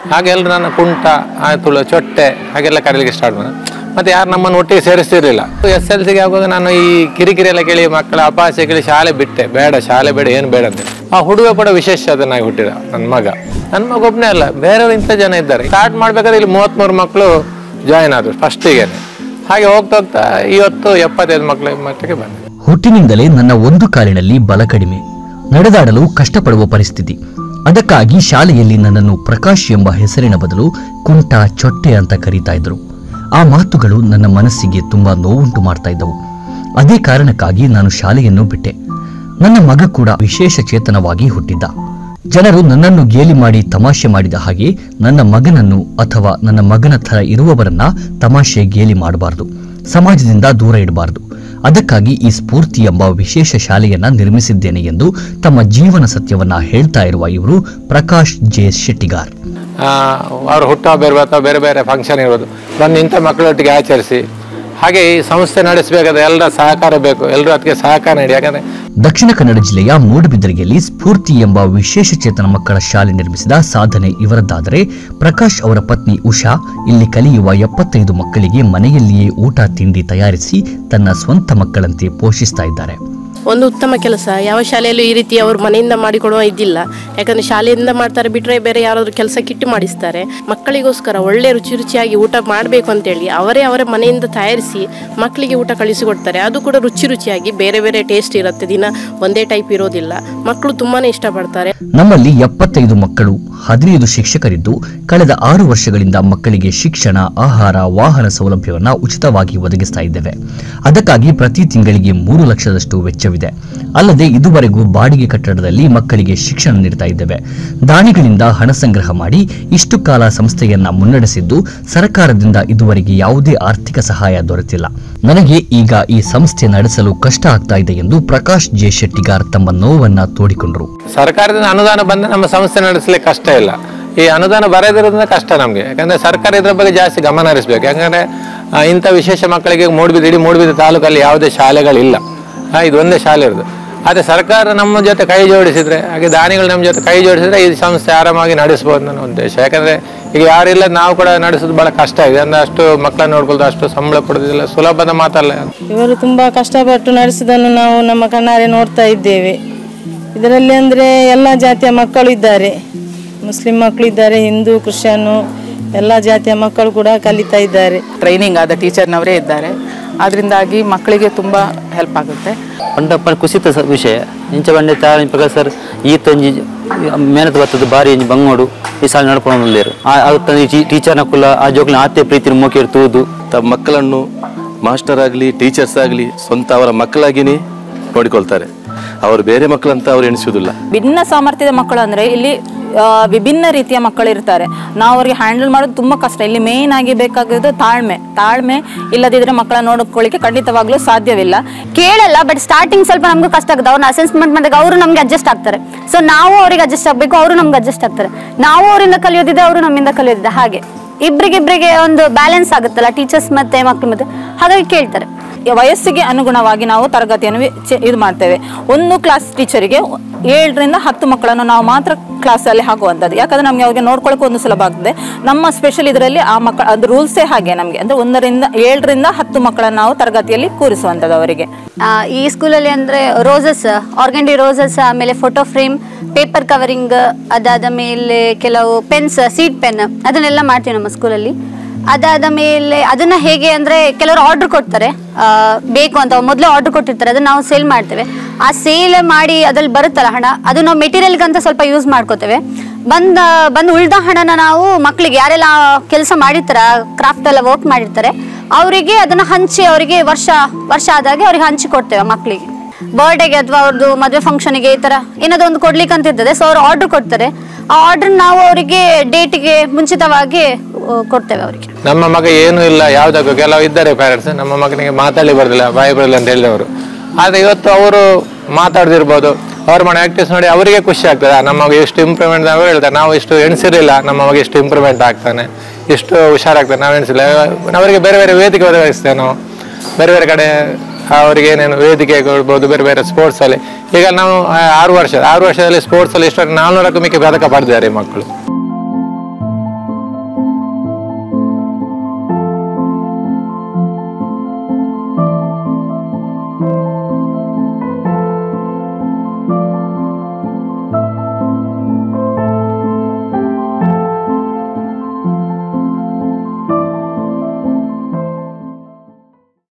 ಹಾಗೆ ಎಲ್ಲರೂ ನನ್ನ ಕುಂಟ ಆತುಳು ಚೊಟ್ಟೆ ಹಾಗೆಲ್ಲ ಕರೀಲಿಕ್ಕೆ ಸ್ಟಾರ್ಟ್ ಮಾಡಿದೆ ಮತ್ತೆ ಯಾರು ನಮ್ಮನ್ನು ಒಟ್ಟಿಗೆ ಸೇರಿಸ್ತಿರ್ಲಿಲ್ಲ ಎಸ್ ಎಲ್ ಸಿಗೆ ಆಗುವಾಗ ನಾನು ಈ ಕಿರಿಕಿರಿ ಎಲ್ಲ ಕೇಳಿ ಮಕ್ಕಳ ಅಪಾಸೆ ಕೇಳಿ ಶಾಲೆ ಬಿಟ್ಟೆ ಬೇಡ ಶಾಲೆ ಬೇಡ ಏನು ಬೇಡ ಅಂತ ಆ ಹುಡುಗ ಕೂಡ ವಿಶೇಷ ಅದನ್ನಾಗಿ ಹುಟ್ಟಿದ ನನ್ನ ಮಗ ನನ್ನ ಮಗ ಒಬ್ಬನೇ ಅಲ್ಲ ಬೇರೆಯವರು ಇಂಥ ಜನ ಇದ್ದಾರೆ ಸ್ಟಾರ್ಟ್ ಮಾಡ್ಬೇಕಾದ್ರೆ ಇಲ್ಲಿ ಮೂವತ್ತ್ಮೂರು ಮಕ್ಕಳು ಜಾಯಿನ್ ಆದರು ಫಸ್ಟಿಗೆ ಹಾಗೆ ಹೋಗ್ತಾ ಹೋಗ್ತಾ ಇವತ್ತು ಎಪ್ಪತ್ತೈದು ಮಕ್ಕಳ ಮಟ್ಟಿಗೆ ಬಂದೆ ಹುಟ್ಟಿನಿಂದಲೇ ನನ್ನ ಒಂದು ಕಾಲಿನಲ್ಲಿ ಬಲ ಕಡಿಮೆ ನಡೆದಾಡಲು ಕಷ್ಟಪಡುವ ಪರಿಸ್ಥಿತಿ ಅದಕ್ಕಾಗಿ ಶಾಲೆಯಲ್ಲಿ ನನ್ನನ್ನು ಪ್ರಕಾಶ್ ಎಂಬ ಹೆಸರಿನ ಬದಲು ಕುಂಟ ಚೊಟ್ಟೆ ಅಂತ ಕರೀತಾ ಇದ್ರು ಆ ಮಾತುಗಳು ನನ್ನ ಮನಸ್ಸಿಗೆ ತುಂಬಾ ನೋವುಂಟು ಮಾಡ್ತಾ ಇದ್ದವು ಅದೇ ಕಾರಣಕ್ಕಾಗಿ ನಾನು ಶಾಲೆಯನ್ನು ಬಿಟ್ಟೆ ನನ್ನ ಮಗ ಕೂಡ ವಿಶೇಷ ಚೇತನವಾಗಿ ಹುಟ್ಟಿದ್ದ ಜನರು ನನ್ನನ್ನು ಗೇಲಿ ಮಾಡಿ ತಮಾಷೆ ಮಾಡಿದ ಹಾಗೆ ನನ್ನ ಮಗನನ್ನು ಅಥವಾ ನನ್ನ ಮಗನ ಥರ ಇರುವವರನ್ನ ತಮಾಷೆ ಗೇಲಿ ಮಾಡಬಾರದು ಸಮಾಜದಿಂದ ದೂರ ಇಡಬಾರದು ಅದಕ್ಕಾಗಿ ಈ ಸ್ಫೂರ್ತಿ ಎಂಬ ವಿಶೇಷ ಶಾಲೆಯನ್ನ ನಿರ್ಮಿಸಿದ್ದೇನೆ ಎಂದು ತಮ್ಮ ಜೀವನ ಸತ್ಯವನ್ನ ಹೇಳ್ತಾ ಇರುವ ಇವರು ಪ್ರಕಾಶ್ ಜೆ ಶೆಟ್ಟಿಗಾರ್ ಅವರು ಹುಟ್ಟುಹಬ್ಬ ಇರ್ಬೋದು ಅಥವಾ ಬೇರೆ ಬೇರೆ ಫಂಕ್ಷನ್ ಇರ್ಬೋದು ಬಂದು ಇಂಥ ಮಕ್ಕಳೊಟ್ಟಿಗೆ ಆಚರಿಸಿ ಹಾಗೆ ಈ ಸಂಸ್ಥೆ ನಡೆಸಬೇಕಾದ್ರೆ ಎಲ್ಲರ ಸಹಕಾರ ಬೇಕು ಎಲ್ಲರೂ ಅದಕ್ಕೆ ಸಹಕಾರ ನೀಡಿ ಯಾಕಂದರೆ ದಕ್ಷಿಣ ಕನ್ನಡ ಜಿಲ್ಲೆಯ ಮೂಡುಬಿದಿರೆಯಲ್ಲಿ ಸ್ಫೂರ್ತಿ ಎಂಬ ವಿಶೇಷ ಚೇತನ ಮಕ್ಕಳ ಶಾಲೆ ನಿರ್ಮಿಸಿದ ಸಾಧನೆ ಇವರದ್ದಾದರೆ ಪ್ರಕಾಶ್ ಅವರ ಪತ್ನಿ ಉಷಾ ಇಲ್ಲಿ ಕಲಿಯುವ ಎಪ್ಪತ್ತೈದು ಮಕ್ಕಳಿಗೆ ಮನೆಯಲ್ಲಿಯೇ ಊಟ ತಿಂಡಿ ತಯಾರಿಸಿ ತನ್ನ ಸ್ವಂತ ಮಕ್ಕಳಂತೆ ಪೋಷಿಸ್ತಾ ಇದ್ದಾರೆ ಒಂದು ಉತ್ತಮ ಕೆಲಸ ಯಾವ ಶಾಲೆಯಲ್ಲೂ ಈ ರೀತಿ ಅವರು ಮನೆಯಿಂದ ಮಾಡಿಕೊಡುವ ಇದಿಲ್ಲ ಯಾಕಂದ್ರೆ ಶಾಲೆಯಿಂದ ಮಾಡ್ತಾರೆ ಬಿಟ್ಟರೆ ಬೇರೆ ಯಾರಾದರೂ ಕೆಲಸ ಕಿಟ್ಟು ಮಾಡಿಸ್ತಾರೆ ಮಕ್ಕಳಿಗೋಸ್ಕರ ಒಳ್ಳೆ ರುಚಿ ರುಚಿಯಾಗಿ ಊಟ ಮಾಡಬೇಕು ಅಂತೇಳಿ ಅವರೇ ಅವರ ಮನೆಯಿಂದ ತಯಾರಿಸಿ ಮಕ್ಕಳಿಗೆ ಊಟ ಕಳಿಸಿಕೊಡ್ತಾರೆ ಅದು ಕೂಡ ರುಚಿ ರುಚಿಯಾಗಿ ಬೇರೆ ಬೇರೆ ಟೇಸ್ಟ್ ಇರುತ್ತೆ ದಿನ ಒಂದೇ ಟೈಪ್ ಇರೋದಿಲ್ಲ ಮಕ್ಕಳು ತುಂಬಾನೇ ಇಷ್ಟಪಡ್ತಾರೆ ನಮ್ಮಲ್ಲಿ ಎಪ್ಪತ್ತೈದು ಮಕ್ಕಳು ಹದಿನೈದು ಶಿಕ್ಷಕರಿದ್ದು ಕಳೆದ ಆರು ವರ್ಷಗಳಿಂದ ಮಕ್ಕಳಿಗೆ ಶಿಕ್ಷಣ ಆಹಾರ ವಾಹನ ಸೌಲಭ್ಯವನ್ನ ಉಚಿತವಾಗಿ ಒದಗಿಸ್ತಾ ಇದ್ದೇವೆ ಅದಕ್ಕಾಗಿ ಪ್ರತಿ ತಿಂಗಳಿಗೆ ಮೂರು ಲಕ್ಷದಷ್ಟು ವೆಚ್ಚವಿದೆ ಅಲ್ಲದೆ ಇದುವರೆಗೂ ಬಾಡಿಗೆ ಕಟ್ಟಡದಲ್ಲಿ ಮಕ್ಕಳಿಗೆ ಶಿಕ್ಷಣ ನೀಡ್ತಾ ಇದ್ದೇವೆ ದಾನಿಗಳಿಂದ ಹಣ ಸಂಗ್ರಹ ಮಾಡಿ ಇಷ್ಟು ಕಾಲ ಸಂಸ್ಥೆಯನ್ನ ಮುನ್ನಡೆಸಿದ್ದು ಸರ್ಕಾರದಿಂದ ಇದುವರೆಗೆ ಯಾವುದೇ ಆರ್ಥಿಕ ಸಹಾಯ ದೊರೆತಿಲ್ಲ ನನಗೆ ಈಗ ಈ ಸಂಸ್ಥೆ ನಡೆಸಲು ಕಷ್ಟ ಆಗ್ತಾ ಇದೆ ಎಂದು ಪ್ರಕಾಶ್ ಜೆ ಶೆಟ್ಟಿಗಾರ್ ತಮ್ಮ ನೋವನ್ನ ತೋಡಿಕೊಂಡರು ಸರ್ಕಾರದಿಂದ ಅನುದಾನ ಬಂದ ನಮ್ಮ ಸಂಸ್ಥೆ ನಡೆಸಲಿಕ್ಕೆ ಕಷ್ಟ ಇಲ್ಲ ಈ ಅನುದಾನ ಬರೋದ್ರಿಂದ ಕಷ್ಟ ನಮಗೆ ಯಾಕಂದ್ರೆ ಸರ್ಕಾರ ಇದ್ರ ಬಗ್ಗೆ ಜಾಸ್ತಿ ಗಮನ ಹರಿಸ್ಬೇಕು ಯಾಕಂದ್ರೆ ಆ, ಇಂಥ ವಿಶೇಷ ಮಕ್ಕಳಿಗೆ ಮೂಡ್ಬಿದ್ದು ಇಡೀ ಮೂಡ್ಬಿದ್ದು ತಾಲೂಕಲ್ಲಿ ಯಾವುದೇ ಶಾಲೆಗಳಿಲ್ಲ ಆ, ಇದು ಒಂದೇ ಶಾಲೆ ಇರೋದು ಆದರೆ ಸರ್ಕಾರ ನಮ್ಮ ಜೊತೆ ಕೈ ಜೋಡಿಸಿದ್ರೆ ಹಾಗೆ ದಾನಿಗಳು ನಮ್ಮ ಜೊತೆ ಕೈ ಜೋಡಿಸಿದ್ರೆ ಈ ಸಂಸ್ಥೆ ಆರಾಮಾಗಿ ನಡೆಸ್ಬೋದು ನನ್ನ ಉದ್ದೇಶ ಯಾಕಂದ್ರೆ ಈಗ ಯಾರಿಲ್ಲ ನಾವು ಕೂಡ ನಡೆಸೋದು ಬಹಳ ಕಷ್ಟ ಇದೆ ಅಂದ್ರೆ ಅಷ್ಟು ಮಕ್ಕಳನ್ನ ನೋಡ್ಕೊಳ್ದು ಅಷ್ಟು ಸಂಬಳ ಕೊಡೋದಿಲ್ಲ ಸುಲಭದ ಮಾತಲ್ಲ ಇವರು ತುಂಬ ಕಷ್ಟಪಟ್ಟು ನಡೆಸಿದ್ದನ್ನು ನಾವು ನಮ್ಮ ಕಣ್ಣಾರೆ ನೋಡ್ತಾ ಇದ್ದೇವೆ ಇದರಲ್ಲಿ ಅಂದರೆ ಎಲ್ಲ ಜಾತಿಯ ಮಕ್ಕಳು ಇದ್ದಾರೆ ಮುಸ್ಲಿಂ ಮಕ್ಕಳಿದ್ದಾರೆ ಹಿಂದೂ ಕ್ರಿಶ್ಚಿಯನ್ನು ಎಲ್ಲ ಜಾತಿಯ ಮಕ್ಕಳು ಕೂಡ ಕಲಿತಾ ಇದ್ದಾರೆ ಟ್ರೈನಿಂಗ್ ಆದ ಟೀಚರ್ನವರೇ ಇದ್ದಾರೆ ಅದರಿಂದಾಗಿ ಮಕ್ಕಳಿಗೆ ತುಂಬ ಹೆಲ್ಪ್ ಆಗುತ್ತೆ ಪಂಡಪ್ಪನ ಕುಸಿತ ಸ- ವಿಷಯ ಇಂಚ ಬಂಡೆ ತಾಳ ಪ್ರಕಾರ ಸರ್ ಈತ ಒಂಜಿ ಮೇನತ್ ಬರ್ತದೆ ಬಾರಿ ಒಂಜಿ ಬಂಗೋಡು ಈ ಸಾಲ ನಡ್ಕೊಂಡು ಉಳ್ಳೇರು ಆ ಟೀಚರ್ನ ಕುಲ ಆ ಜೋಕ್ಲ ಆತೆ ಪ್ರೀತಿ ಮೋಕಿರ್ ತೂದು ತಮ್ಮ ಮಕ್ಕಳನ್ನು ಮಾಸ್ಟರ್ ಆಗಲಿ ಟೀಚರ್ಸ್ ಆಗಲಿ ಸ್ವಂತ ಅವರ ಮಕ್ಕಳಾಗಿಯೇ ನೋಡಿಕೊಳ್ತಾರೆ ಅವರು ಬೇರೆ ಮಕ್ಕಳಂತ ಅವರು ಎಣಿಸುವುದಿಲ್ಲ ಭಿನ್ನ ಸಾಮರ್ಥ್ಯದ ಮಕ್ಕಳು ಅಂದರೆ ಇಲ್ಲಿ ಆ, ವಿಭಿನ್ನ ರೀತಿಯ ಮಕ್ಕಳು ಇರ್ತಾರೆ ನಾವು ಅವ್ರಿಗೆ ಹ್ಯಾಂಡಲ್ ಮಾಡೋದು ತುಂಬ ಕಷ್ಟ ಇಲ್ಲಿ ಮೇನ್ ಆಗಿ ಬೇಕಾಗಿರೋದು ತಾಳ್ಮೆ ತಾಳ್ಮೆ ಇಲ್ಲದಿದ್ರೆ ಮಕ್ಕಳನ್ನ ನೋಡ್ಕೊಳ್ಳಿಕ್ಕೆ ಖಂಡಿತವಾಗ್ಲೂ ಸಾಧ್ಯವಿಲ್ಲ ಕೇಳಲ್ಲ ಬಟ್ ಸ್ಟಾರ್ಟಿಂಗ್ ಸ್ವಲ್ಪ ನಮಗೂ ಕಷ್ಟ ಆಗುತ್ತೆ ಅವ್ರನ್ನ ಅಸೆಸ್ಮೆಂಟ್ ಮಾಡಿದಾಗ ಅವರು ನಮ್ಗೆ ಅಡ್ಜಸ್ಟ್ ಆಗ್ತಾರೆ ಸೊ ನಾವು ಅವ್ರಿಗೆ ಅಡ್ಜಸ್ಟ್ ಆಗಬೇಕು ಅವರು ನಮ್ಗೆ ಅಡ್ಜಸ್ಟ್ ಆಗ್ತಾರೆ ನಾವು ಅವರಿಂದ ಕಲಿಯೋದಿದೆ ಅವರು ನಮ್ಮಿಂದ ಕಲಿಯೋದಿದೆ ಹಾಗೆ ಇಬ್ರಿಗಿಬ್ರಿಗೆ ಒಂದು ಬ್ಯಾಲೆನ್ಸ್ ಆಗುತ್ತಲ್ಲ ಟೀಚರ್ಸ್ ಮತ್ತೆ ಮಕ್ಕಳು ಮತ್ತೆ ಹಾಗಾಗಿ ಕೇಳ್ತಾರೆ ವಯಸ್ಸಿಗೆ ಅನುಗುಣವಾಗಿ ನಾವು ತರಗತಿಯನ್ನು ವಿ- ಚೆ- ಇದು ಮಾಡ್ತೇವೆ ಒಂದು ಕ್ಲಾಸ್ ಟೀಚರಿಗೆ ಏಳರಿಂದ ಹತ್ತು ಮಕ್ಕಳನ್ನು ನಾವು ಮಾತ್ರ ಕ್ಲಾಸಲ್ಲಿ ಹಾಕುವಂಥದ್ದು ಯಾಕಂದ್ರೆ ನಮಗೆ ಅವ್ರಿಗೆ ನೋಡ್ಕೊಳ್ಳೋಕೆ ಒಂದು ಸುಲಭ ಆಗ್ತದೆ ನಮ್ಮ ಸ್ಪೆಷಲ್ ಇದರಲ್ಲಿ ಆ ಮಕ್ಕಳ ಅದು ರೂಲ್ಸೇ ಹಾಗೆ ನಮಗೆ ಅಂದರೆ ಒಂದರಿಂದ ಏಳರಿಂದ ಹತ್ತು ಮಕ್ಕಳನ್ನು ನಾವು ತರಗತಿಯಲ್ಲಿ ಕೂರಿಸುವಂಥದ್ದು ಅವರಿಗೆ ಆ, ಈ ಸ್ಕೂಲಲ್ಲಿ ಅಂದ್ರೆ ರೋಸಸ್ ಆರ್ಗಂಡಿ ರೋಸಸ್ ಆಮೇಲೆ ಫೋಟೋ ಫ್ರೇಮ್ ಪೇಪರ್ ಕವರಿಂಗ್ ಅದಾದ ಮೇಲೆ ಕೆಲವು ಪೆನ್ಸ್ ಸೀಟ್ ಪೆನ್ ಅದನ್ನೆಲ್ಲ ಮಾಡ್ತೀವಿ ನಮ್ಮ ಸ್ಕೂಲಲ್ಲಿ ಅದಾದ ಮೇಲೆ ಅದನ್ನ ಹೇಗೆ ಅಂದ್ರೆ ಕೆಲವರು ಆರ್ಡರ್ ಕೊಡ್ತಾರೆ ಆ, ಬೇಕು ಅಂತ ಮೊದಲೇ ಆರ್ಡರ್ ಕೊಟ್ಟಿರ್ತಾರೆ ಅದನ್ನ ನಾವು ಸೇಲ್ ಮಾಡ್ತೇವೆ ಆ ಸೇಲ್ ಮಾಡಿ ಅದ್ರಲ್ಲಿ ಬರುತ್ತಲ್ಲ ಹಣ ಅದು ನಾವು ಮೆಟೀರಿಯಲ್ಗಂತ ಸ್ವಲ್ಪ ಯೂಸ್ ಮಾಡ್ಕೋತೇವೆ ಬಂದ ಬಂದು ಉಳ್ದ ಹಣನ ನಾವು ಮಕ್ಕಳಿಗೆ ಯಾರೆಲ್ಲ ಕೆಲಸ ಮಾಡಿರ್ತಾರೆ ಕ್ರಾಫ್ಟ್ ಎಲ್ಲ ವರ್ಕ್ ಮಾಡಿರ್ತಾರೆ ಅವರಿಗೆ ಅದನ್ನ ಹಂಚಿ ಅವರಿಗೆ ವರ್ಷ ವರ್ಷ ಆದಾಗೆ ಅವ್ರಿಗೆ ಹಂಚಿ ಕೊಡ್ತೇವೆ ಮಕ್ಕಳಿಗೆ ಬರ್ಡೇಗೆ ಅಥವಾ ಅವ್ರದ್ದು ಮದುವೆ ಫಂಕ್ಷನ್ಗೆ ಈ ತರ ಏನಾದ್ರು ಒಂದು ಕೊಡ್ಲಿಕ್ಕೆ ಅಂತ ಇರ್ತದೆ ಸೊ ಅವ್ರು ಆರ್ಡರ್ ಕೊಡ್ತಾರೆ ಆ ಆರ್ಡರ್ ನಾವು ಅವರಿಗೆ ಡೇಟಿಗೆ ಮುಂಚಿತವಾಗಿ ಆ, ಕೊಡ್ತೇವೆ ಅವರಿಗೆ ನಮ್ಮ ಮಗ ಏನೂ ಇಲ್ಲ ಯಾವುದಕ್ಕೂ ಕೆಲವು ಇದ್ದಾರೆ ಪೇರೆಂಟ್ಸ್ ನಮ್ಮ ಮಗನಿಗೆ ಮಾತಾಡಲಿ ಬರೋದಿಲ್ಲ ಬಾಯಿ ಬರಲಿಲ್ಲ ಅಂತ ಹೇಳಿದವರು ಆದರೆ ಇವತ್ತು ಅವರು ಮಾತಾಡ್ದಿರ್ಬೋದು ಅವ್ರ ಮಾಡೋ ಆಕ್ಟಿವ್ಸ್ ನೋಡಿ ಅವರಿಗೆ ಖುಷಿ ಆಗ್ತದೆ ಆ, ನಮ್ಮ ಮಗ ಎಷ್ಟು ಇಂಪ್ರೂವ್ಮೆಂಟ್ ಅವರು ಹೇಳ್ತಾರೆ ನಾವು ಇಷ್ಟು ಎಣಿಸಿರಲಿಲ್ಲ ನಮ್ಮ ಮಗ ಇಷ್ಟು ಇಂಪ್ರೂವ್ಮೆಂಟ್ ಆಗ್ತಾನೆ ಇಷ್ಟು ಹುಷಾರಾಗ್ತಾನೆ ನಾವು ಎಣಿಸಿಲ್ಲ ಅವರಿಗೆ ಬೇರೆ ಬೇರೆ ವೇದಿಕೆ ಒದಗಿಸ್ತೇವೆ ನಾವು ಬೇರೆ ಬೇರೆ ಕಡೆ ಅವರಿಗೆ ಏನೇನು ವೇದಿಕೆ ಕೊಡ್ಬೋದು ಬೇರೆ ಬೇರೆ ಸ್ಪೋರ್ಟ್ಸಲ್ಲಿ ಈಗ ನಾವು ಆ, ಆರು ವರ್ಷ ಆರು ವರ್ಷದಲ್ಲಿ ಸ್ಪೋರ್ಟ್ಸಲ್ಲಿ ಇಷ್ಟು ನಾಲ್ನೂರಕ್ಕೂ ಮಿಕ್ಕಿ ಪದಕ ಪಡೆದಿದ್ದಾರೆ ಈ ಮಕ್ಕಳು